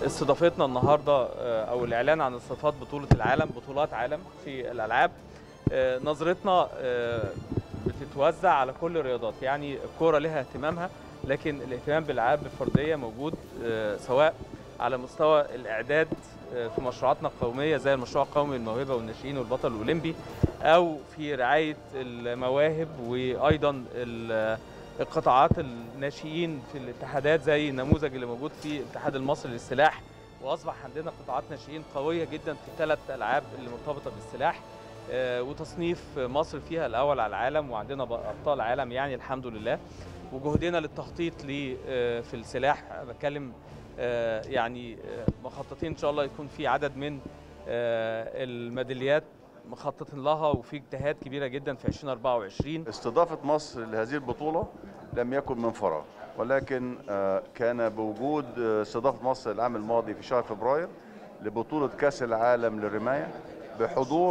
استضافتنا النهارده او الاعلان عن استضافات بطوله العالم بطولات عالم في الالعاب نظرتنا بتتوزع على كل الرياضات يعني الكوره لها اهتمامها لكن الاهتمام بالالعاب الفرديه موجود سواء على مستوى الاعداد في مشروعاتنا القوميه زي المشروع القومي للموهبه والناشئين والبطل الاولمبي او في رعايه المواهب وايضا القطاعات الناشئين في الاتحادات زي النموذج اللي موجود في الاتحاد المصري للسلاح واصبح عندنا قطاعات ناشئين قويه جدا في الثلاث العاب اللي مرتبطه بالسلاح وتصنيف مصر فيها الاول على العالم وعندنا ابطال عالم يعني الحمد لله وجهدنا للتخطيط في السلاح بتكلم يعني مخططين ان شاء الله يكون في عدد من الميداليات مخططين لها وفي اجتهاد كبيره جدا في 2024 استضافه مصر لهذه البطوله لم يكن من فراغ ولكن كان بوجود استضافه مصر العام الماضي في شهر فبراير لبطوله كاس العالم للرمايه بحضور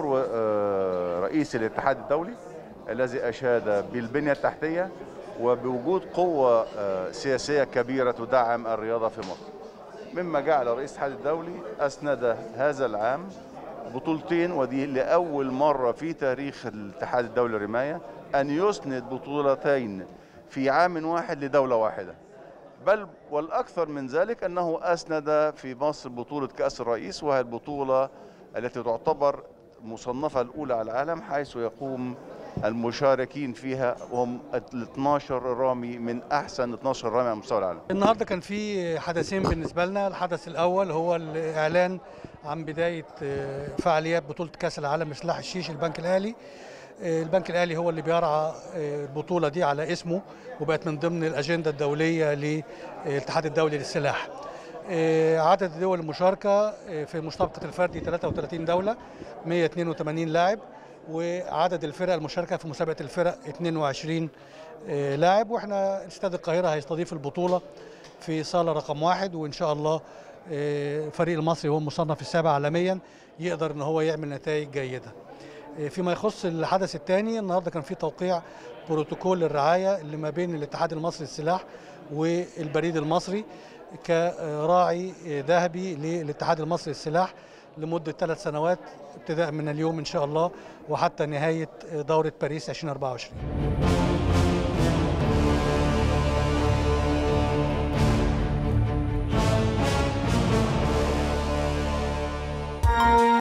رئيس الاتحاد الدولي الذي اشاد بالبنيه التحتيه وبوجود قوه سياسيه كبيره تدعم الرياضه في مصر مما جعل رئيس الاتحاد الدولي اسند هذا العام بطولتين ودي لاول مره في تاريخ الاتحاد الدولي للرمايه ان يسند بطولتين في عام واحد لدوله واحده بل والاكثر من ذلك انه اسند في مصر بطوله كاس الرئيس وهي البطوله التي تعتبر مصنفه الاولى على العالم حيث يقوم المشاركين فيها وهم ال 12 رامي من احسن 12 رامي على مستوى العالم. النهارده كان في حدثين بالنسبه لنا، الحدث الاول هو الاعلان عن بدايه فعاليات بطوله كاس العالم لسلاح الشيش البنك الاهلي. البنك الاهلي هو اللي بيرعى البطوله دي على اسمه وبقت من ضمن الاجنده الدوليه للاتحاد الدولي للسلاح. عدد الدول المشاركه في مسابقه الفردي 33 دوله 182 لاعب وعدد الفرق المشاركه في مسابقه الفرق 22 لاعب واحنا استاد القاهره هيستضيف البطوله في صاله رقم واحد وان شاء الله الفريق المصري هو المصنف السابع عالميا يقدر ان هو يعمل نتائج جيده. فيما يخص الحدث الثاني النهارده كان في توقيع بروتوكول الرعايه اللي ما بين الاتحاد المصري للسلاح والبريد المصري كراعي ذهبي للاتحاد المصري للسلاح لمده ثلاث سنوات ابتداء من اليوم ان شاء الله وحتى نهايه دوره باريس 2024